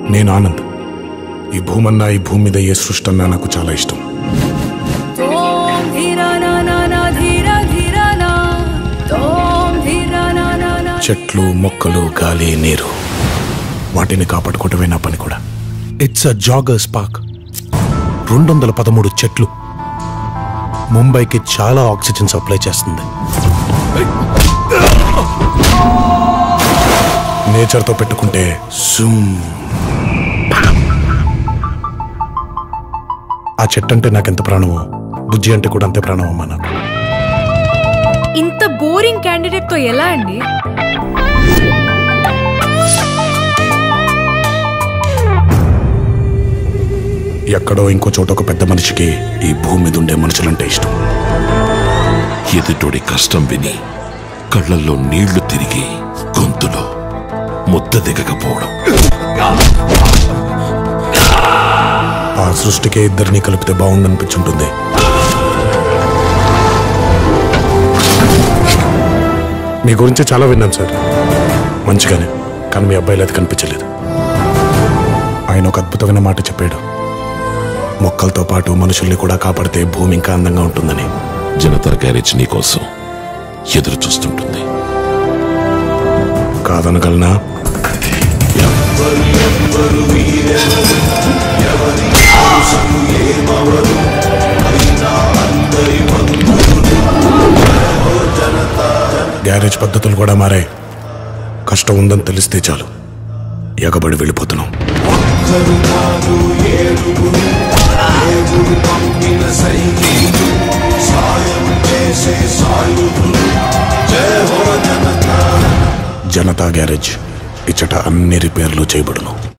నేను ఆనంద్ ఈ భూమన్నా ఈ భూమి మీద ఏ సృష్టి అన్నా నాకు చాలా ఇష్టం తోం ధీరా నా నా నా ధీరా ధీరా నా తోం ధీరా నా నా నా చెట్లు మొక్కలు గాలి నీరు వాటిని కాపాడుకోవటమే నా పని కూడా ఇట్స్ అ జాగర్స్ పార్క్ రెండు వందల పదమూడు చెట్లు ముంబైకి చాలా ఆక్సిజన్ సప్లై చేస్తుంది నేచర్తో పెట్టుకుంటే జూమ్ ఆ చెట్టు అంటే నాకెంత ప్రాణమో బుజ్జి అంటే కూడా అంతే ప్రాణం అమ్మా నాకు ఇంత బోరింగ్ క్యాండిడేట్ తో ఎలా అండి ఎక్కడో ఇంకో చోట ఒక పెద్ద మనిషికి ఈ భూమి మీద ఉండే మనుషులంటే ఇష్టం ఎదుటోడి కష్టం విని కళ్ళల్లో నీళ్లు తిరిగి గొంతులో ముద్ద దిగకపోవడం ఆ సృష్టికే ఇద్దరిని కలిపితే బాగుండనిపించుంటుంది మీ గురించి చాలా విన్నాను సార్ మంచిగానే కానీ మీ అబ్బాయిలు అది కనిపించలేదు ఆయన ఒక అద్భుతమైన మాట చెప్పాడు మొక్కలతో పాటు మనుషుల్ని కూడా కాపాడితే భూమి ఇంకా అందంగా ఉంటుందని జనతా గ్యారేజ్ నీకోసం ఎదురు చూస్తుంటుంది కాదనగలనా గ్యారేజ్ పద్ధతులు కూడా మారాయి కష్టం ఉందని తెలిస్తే చాలు ఎగబడి వెళ్ళిపోతున్నాం జనతా గ్యారేజ్ ఇచ్చట అన్ని రిపేర్లు చేయబడును